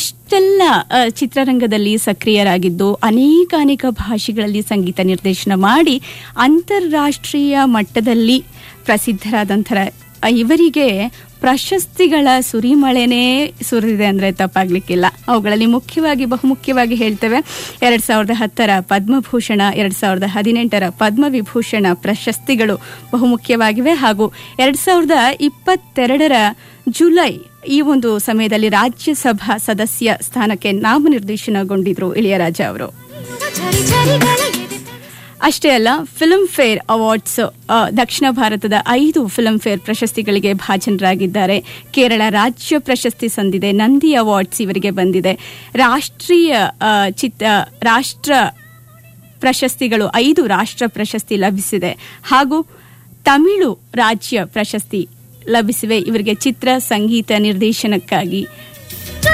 ಇಷ್ಟೆಲ್ಲ ಆ, ಚಿತ್ರರಂಗದಲ್ಲಿ ಸಕ್ರಿಯರಾಗಿದ್ದು ಅನೇಕ ಅನೇಕ ಭಾಷೆಗಳಲ್ಲಿ ಸಂಗೀತ ನಿರ್ದೇಶನ ಮಾಡಿ ಅಂತಾರಾಷ್ಟ್ರೀಯ ಮಟ್ಟದಲ್ಲಿ ಪ್ರಸಿದ್ಧರಾದಂಥರ ಇವರಿಗೆ ಪ್ರಶಸ್ತಿಗಳ ಸುರಿಮಳೆನೇ ಸುರಿದಿದೆ ಅಂದ್ರೆ ತಪ್ಪಾಗ್ಲಿಕ್ಕಿಲ್ಲ ಅವುಗಳಲ್ಲಿ ಮುಖ್ಯವಾಗಿ ಬಹುಮುಖ್ಯವಾಗಿ ಹೇಳ್ತೇವೆ ಎರಡ್ ಸಾವಿರದ ಹತ್ತರ ಪದ್ಮಭೂಷಣ ಎರಡ್ ಸಾವಿರದ ಹದಿನೆಂಟರ ಪದ್ಮವಿಭೂಷಣ ಪ್ರಶಸ್ತಿಗಳು ಬಹುಮುಖ್ಯವಾಗಿವೆ ಹಾಗೂ ಎರಡ್ ಸಾವಿರದ ಇಪ್ಪತ್ತೆರಡರ ಜುಲೈ ಈ ಒಂದು ಸಮಯದಲ್ಲಿ ರಾಜ್ಯಸಭಾ ಸದಸ್ಯ ಸ್ಥಾನಕ್ಕೆ ನಾಮನಿರ್ದೇಶನಗೊಂಡಿದ್ರು ಇಳಿಯರಾಜ ಅವರು ಝರಿ ಝರಿಗಳ ಎದೆ ಅಷ್ಟೇ ಅಲ್ಲ ಫಿಲ್ಮ್ ಫೇರ್ ಅವಾರ್ಡ್ಸ್ ಆ, ದಕ್ಷಿಣ ಭಾರತದ ಐದು ಫಿಲ್ಮ್ ಫೇರ್ ಪ್ರಶಸ್ತಿಗಳಿಗೆ ಭಾಜನರಾಗಿದ್ದಾರೆ ಕೇರಳ ರಾಜ್ಯ ಪ್ರಶಸ್ತಿ ಸಂದಿದೆ ನಂದಿ ಅವಾರ್ಡ್ಸ್ ಇವರಿಗೆ ಬಂದಿದೆ ರಾಷ್ಟ್ರೀಯ ಆ, ಚಿತ್ತ ರಾಷ್ಟ್ರ ಪ್ರಶಸ್ತಿಗಳು ಐದು ರಾಷ್ಟ್ರ ಪ್ರಶಸ್ತಿ ಲಭಿಸಿದೆ ಹಾಗೂ ತಮಿಳು ರಾಜ್ಯ ಪ್ರಶಸ್ತಿ ಲಭಿಸಿವೆ ಇವರಿಗೆ ಚಿತ್ರ ಸಂಗೀತ ನಿರ್ದೇಶನಕ್ಕಾಗಿ